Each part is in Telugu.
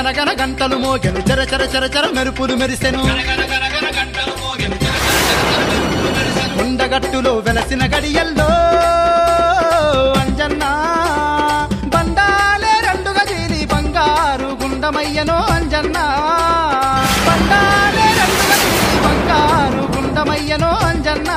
గనగన గంటలు మోగెను చర చర చర చర మెరుపులు మెరిసెను కొండగట్టులో వెలసిన గడియల్లో అంజన్న బండాలే రెండు గజీలి బంగారు గుండమయ్యను అంజన్న బండాలే రెండు గజీలి బంగారు గుండమయ్యను అంజన్న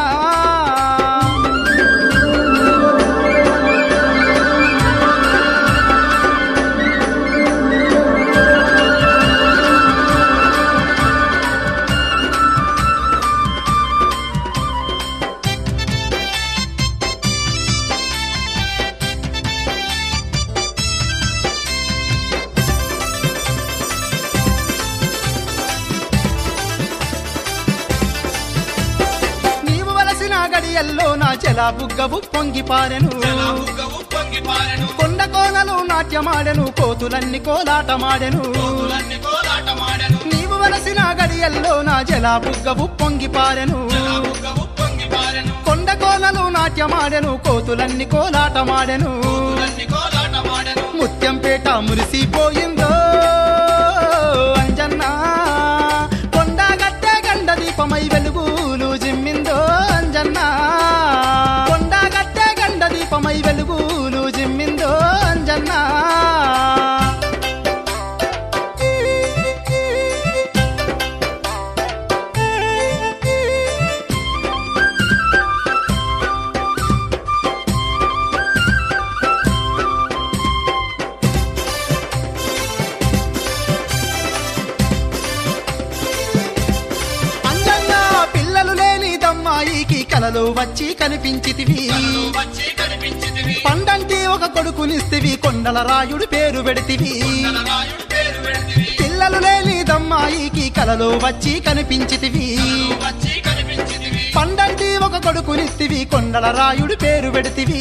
నీవు వలసిన గడియల్లో నా చెల బుగ్గవు పొంగి పారెను కొండ కోనలు నాట్యమాడెను కోతులన్నీ కోలాటమాడెను నీవు వలసిన గడియల్లో నా జల బుగ్గవు పొంగి పారెను కొండ కోనలు నాట్యమాడెను కోతులన్నీ కోలాటమాడెను ముత్యంపేట మురిసిపోయిందో అంజన్న కొండ గట్టె గండ దీపమై వెలుగులు జిమ్మిందో అంజన్న కొండ గట్టె గండ దీపమై వెలుగులు జిమ్మిందో అంజన్న అంజన్న పిల్లలు లేని దమ్మాయికి కలలు వచ్చి కనిపించితివి పండంటి ఒక కొడుకునిస్తివి కొండల రాయుడు పేరు పెడితివి పిల్లలు లేని దమ్మాయికి కలలు వచ్చి కనిపించితివి పండంటి ఒక కొడుకునిస్తివి కొండల రాయుడు పేరు పెడితివి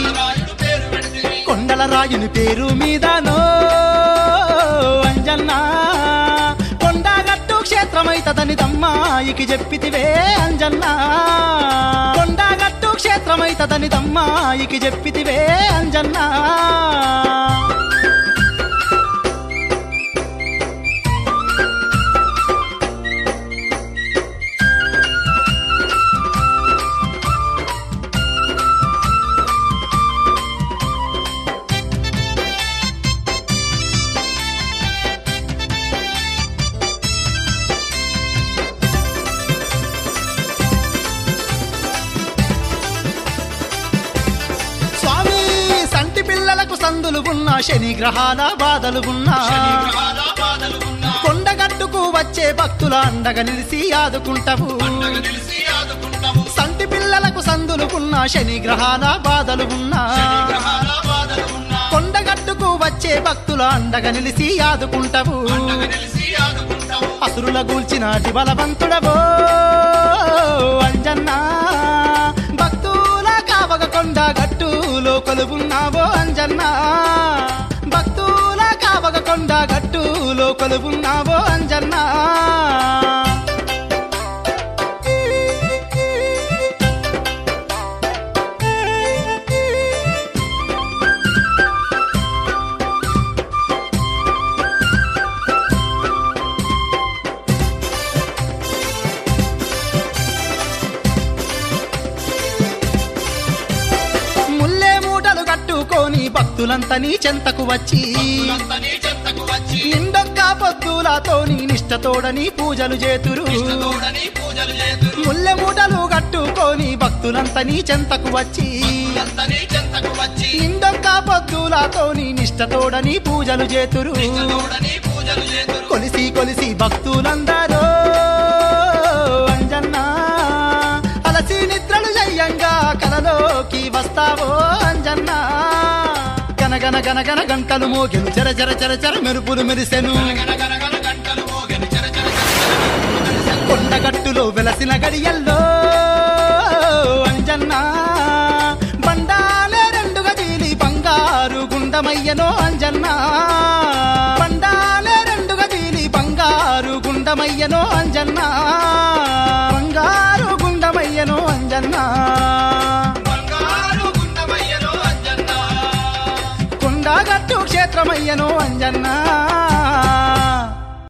కొండల రాయుని పేరు మీదనో అంజన్న కొండగట్టు క్షేత్రమైతదని దమ్మాయికి చెప్పితివే అంజన్న కొండగట్టు క్షేత్రమైతదని దమ్మాయికి చెప్పితివే అంజన్న స్వామి సంటి పిల్లలకు సందులు ఉన్నా శని గ్రహాల బాధలు ఉన్నా కొండగట్టుకు వచ్చే భక్తుల అండగా నిలిసి ఆదుకుంటావు సంటి పిల్లలకు సందులు ఉన్నా శని గ్రహాల బాధలు ఉన్నా కొండగట్టుకు వచ్చే భక్తుల అండగా నిలిసి ఆదుకుంటావు అసురుల గూల్చినాటి బలవంతుడవో అంజన్న భక్తుల కావగ కొండ గట్టులో కొలువున్నావో అంజన్న భక్తుల కావగ కొండ గట్టులో కొలువున్నావో అంజన్న ముల్లే మూటలు కట్టుకొని భక్తులంతా నీ చెంతకు వచ్చి నిండొక్క పొద్దులతోని నిష్టతోడని పూజలు చేతురు ముల్లె మూటలు కట్టుకొని భక్తులంతా నీ చెంతకు వచ్చి నిండొక్క పొద్దులతోని నిష్టతోడని పూజలు చేతురు కొలిసి కొలిసి భక్తులందరూ అంజన్న అలసి నిద్రలు జయ్యంగా కలలోకి వస్తావో అంజన్న గనగన గనగన గంటలు మోగెను చర చర చర చర మెరుపులు మెరిసెను కొండగట్టులో వెలసిన గడియల్లో అంజన్న బండాలే రెండు గదీలి బంగారు గుండమయ్యనో అంజన్న బండాలే రెండు గదీలి బంగారు గుండమయ్యనో అంజన్న బంగారు గుండమయ్యనో అంజన్న బంగారు గుండమయ్యలో అంజన్న కొండగట్టు క్షేత్రమయ్యనో అంజన్న